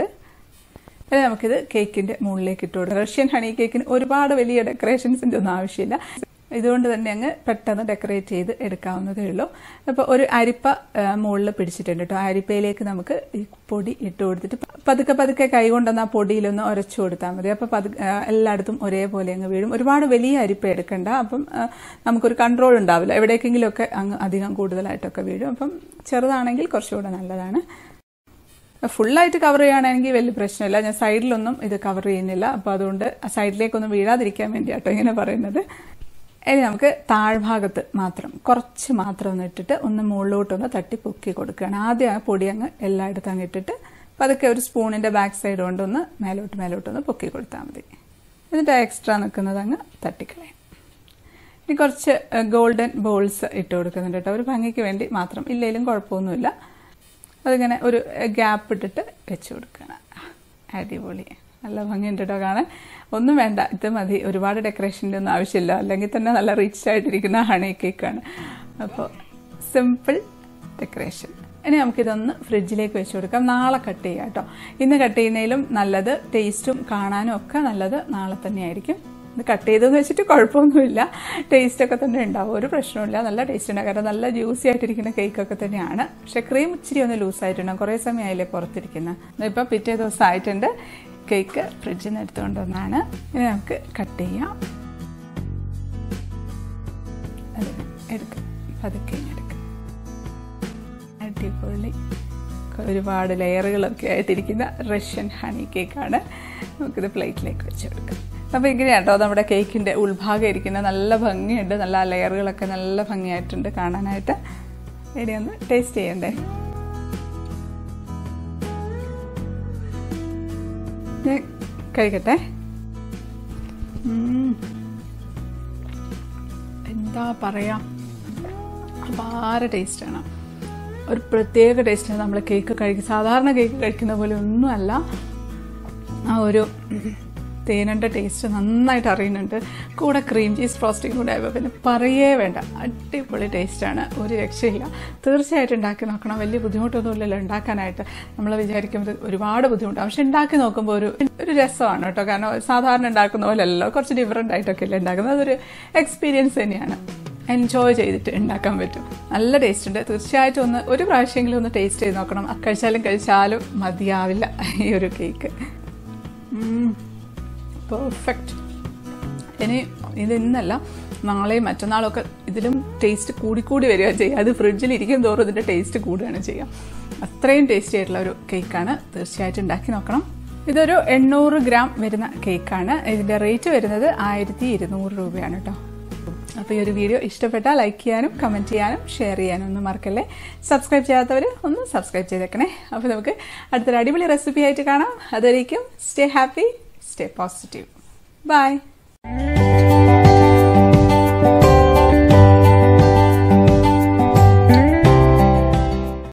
ഇനി നമുക്കിത് കേക്കിന്റെ മുകളിലേക്ക് ഇട്ട് കൊടുക്കാം റഷ്യൻ ഹണി കേക്കിന് ഒരുപാട് വലിയ ഡെക്കറേഷൻസിന്റെ ഒന്നും ആവശ്യമില്ല ഇതുകൊണ്ട് തന്നെ അങ്ങ് പെട്ടെന്ന് ഡെക്കറേറ്റ് ചെയ്ത് എടുക്കാവുന്നതേ ഉള്ളൂ അപ്പോൾ ഒരു അരിപ്പ മുകളിൽ പിടിച്ചിട്ടുണ്ട് കേട്ടോ അരിപ്പയിലേക്ക് നമുക്ക് ഈ പൊടി ഇട്ട് കൊടുത്തിട്ട് പതുക്കെ പതുക്കെ കൈകൊണ്ടൊന്ന് ആ പൊടിയിലൊന്ന് ഉരച്ചു കൊടുത്താൽ മതി അപ്പോൾ പതു എല്ലായിടത്തും ഒരേപോലെ അങ്ങ് വീഴും ഒരുപാട് വലിയ അരിപ്പ എടുക്കണ്ട അപ്പം നമുക്കൊരു കൺട്രോൾ ഉണ്ടാവില്ല എവിടേക്കെങ്കിലുമൊക്കെ അങ്ങ് അധികം കൂടുതലായിട്ടൊക്കെ വീഴും അപ്പം ചെറുതാണെങ്കിൽ കുറച്ചുകൂടെ നല്ലതാണ് ഫുള്ളായിട്ട് കവർ ചെയ്യുകയാണെങ്കിൽ വലിയ പ്രശ്നമില്ല ഞാൻ സൈഡിലൊന്നും ഇത് കവർ ചെയ്യുന്നില്ല അപ്പോൾ അതുകൊണ്ട് സൈഡിലേക്കൊന്നും വീഴാതിരിക്കാൻ വേണ്ടിയാട്ടോ ഇങ്ങനെ പറയുന്നത് ഇനി നമുക്ക് താഴ്ഭാഗത്ത് മാത്രം കുറച്ച് മാത്രം ഒന്ന് ഇട്ടിട്ട് ഒന്ന് മുകളിലോട്ടൊന്ന് തട്ടി പൊക്കി കൊടുക്കുകയാണ് ആദ്യം ആ പൊടി അങ്ങ് എല്ലായിടത്തും അങ്ങ് ഇട്ടിട്ട് പതുക്കെ ഒരു സ്പൂണിന്റെ ബാക്ക് സൈഡ് കൊണ്ടൊന്ന് മേലോട്ട് മേലോട്ടൊന്ന് പൊക്കി കൊടുത്താൽ മതി എന്നിട്ട് എക്സ്ട്രാ നിൽക്കുന്നത് അങ്ങ് തട്ടിക്കളയാം ഇനി കുറച്ച് ഗോൾഡൻ ബോൾസ് ഇട്ട് കൊടുക്കുന്നുണ്ട് കേട്ടോ ഒരു ഭംഗിക്ക് വേണ്ടി മാത്രം ഇല്ലെങ്കിലും കുഴപ്പമൊന്നുമില്ല അതിങ്ങനെ ഒരു ഗ്യാപ്പ് ഇട്ടിട്ട് വെച്ച് കൊടുക്കണം അടിപൊളി നല്ല ഭംഗിയുണ്ട് കേട്ടോ കാണാൻ ഒന്നും വേണ്ട ഇത് മതി ഒരുപാട് ഡെക്കറേഷൻ്റെ ഒന്നും ആവശ്യമില്ല അല്ലെങ്കിൽ തന്നെ നല്ല റിച്ച് ആയിട്ടിരിക്കുന്ന ഹണി കേക്കാണ് അപ്പോൾ സിമ്പിൾ ഡെക്കറേഷൻ ഇനി നമുക്കിതൊന്ന് ഫ്രിഡ്ജിലേക്ക് വെച്ച് കൊടുക്കാം നാളെ കട്ട് ചെയ്യാം കേട്ടോ ഇന്ന് കട്ട് ചെയ്യുന്നതിലും നല്ലത് ടേസ്റ്റും കാണാനും ഒക്കെ നല്ലത് നാളെ തന്നെയായിരിക്കും ഇത് കട്ട് ചെയ്തെന്ന് വെച്ചിട്ട് കുഴപ്പമൊന്നുമില്ല ടേസ്റ്റ് ഒക്കെ തന്നെ ഉണ്ടാവും ഒരു പ്രശ്നമില്ല നല്ല ടേസ്റ്റ് ഉണ്ടാകും കാരണം നല്ല ജ്യൂസി ആയിട്ടിരിക്കുന്ന കേക്കൊക്കെ തന്നെയാണ് പക്ഷെ ക്രീം ഇച്ചിരി ഒന്ന് ലൂസായിട്ടുണ്ടാകും കുറേ സമയമായില്ലേ പുറത്തിരിക്കുന്നത് ഇപ്പം പിറ്റേ ദിവസം ആയിട്ടുണ്ട് കേക്ക് ഫ്രിഡ്ജിൽ നിന്ന് എടുത്തുകൊണ്ട് വന്നാണ് ഇനി നമുക്ക് കട്ട് ചെയ്യാം അത് എടുക്കാം പതുക്കെ ഇങ്ങ് എടുക്കാം അടിപൊളി ഒരുപാട് ലെയറുകളൊക്കെ ആയിട്ടിരിക്കുന്ന റഷ്യൻ ഹണി കേക്കാണ് നമുക്കിത് പ്ലേറ്റിലേക്ക് വെച്ചെടുക്കാം അപ്പോൾ ഇങ്ങനെയാണ് കേട്ടോ നമ്മുടെ കേക്കിൻ്റെ ഉൾഭാഗം ഇരിക്കുന്ന നല്ല ഭംഗിയുണ്ട് നല്ല ലെയറുകളൊക്കെ നല്ല ഭംഗിയായിട്ടുണ്ട് കാണാനായിട്ട് ഇനി ഒന്ന് ടേസ്റ്റ് ചെയ്യണ്ടേ ഞാൻ കഴിക്കട്ടെ ഉം. എന്താ പറയാ അപാര ടേസ്റ്റാണ് ഒരു പ്രത്യേക ടേസ്റ്റാണ് നമ്മൾ കേക്ക് കഴിക്കും സാധാരണ കേക്ക് കഴിക്കുന്ന പോലെ ഒന്നുമല്ല ആ ഒരു തേനൻ്റെ ടേസ്റ്റ് നന്നായിട്ട് അറിയുന്നുണ്ട് കൂടെ ക്രീം ചീസ് ഫ്രോസ്റ്റിംഗ് കൂടെ ആയപ്പോൾ പിന്നെ പറയേ വേണ്ട അടിപൊളി ടേസ്റ്റാണ് ഒരു രക്ഷയില്ല തീർച്ചയായിട്ടും ഉണ്ടാക്കി നോക്കണം വലിയ ബുദ്ധിമുട്ടൊന്നുമില്ലല്ലോ ഉണ്ടാക്കാനായിട്ട് നമ്മൾ വിചാരിക്കുന്നത് ഒരുപാട് ബുദ്ധിമുട്ടാണ് പക്ഷെ ഉണ്ടാക്കി നോക്കുമ്പോൾ ഒരു ഒരു രസമാണ് കേട്ടോ കാരണം സാധാരണ ഉണ്ടാക്കുന്ന പോലെയല്ലോ കുറച്ച് ഡിഫറെൻ്റ് ആയിട്ടൊക്കെ അല്ലേ ഉണ്ടാക്കുന്നത് അതൊരു എക്സ്പീരിയൻസ് തന്നെയാണ് എൻജോയ് ചെയ്തിട്ട് ഉണ്ടാക്കാൻ പറ്റും നല്ല ടേസ്റ്റ് ഉണ്ട് തീർച്ചയായിട്ടും ഒന്ന് ഒരു പ്രാവശ്യമെങ്കിലും ഒന്ന് ടേസ്റ്റ് ചെയ്ത് നോക്കണം കഴിച്ചാലും കഴിച്ചാലും മതിയാവില്ല ഈ ഒരു കേക്ക് പെർഫെക്റ്റ് ഇനി ഇത് ഇന്നല്ല നാളെയും മറ്റന്നാളൊക്കെ ഇതിലും ടേസ്റ്റ് കൂടിക്കൂടി വരിക ചെയ്യുക അത് ഫ്രിഡ്ജിൽ ഇരിക്കും തോറും ഇതിൻ്റെ ടേസ്റ്റ് കൂടുകയാണ് ചെയ്യുക അത്രയും ടേസ്റ്റി ആയിട്ടുള്ള ഒരു കേക്കാണ് തീർച്ചയായിട്ടും ഉണ്ടാക്കി നോക്കണം ഇതൊരു എണ്ണൂറ് ഗ്രാം വരുന്ന കേക്കാണ് ഇതിൻ്റെ റേറ്റ് വരുന്നത് ആയിരത്തി ഇരുന്നൂറ് രൂപയാണ് കേട്ടോ അപ്പോൾ ഈ ഒരു വീഡിയോ ഇഷ്ടപ്പെട്ടാൽ ലൈക്ക് ചെയ്യാനും കമൻറ്റ് ചെയ്യാനും ഷെയർ ചെയ്യാനും ഒന്നും മറക്കല്ലേ സബ്സ്ക്രൈബ് ചെയ്യാത്തവർ ഒന്ന് സബ്സ്ക്രൈബ് ചെയ്തേക്കണേ അപ്പോൾ നമുക്ക് അടുത്തൊരു അടിപൊളി റെസിപ്പി ആയിട്ട് കാണാം അതുവരേക്കും stay happy stay positive by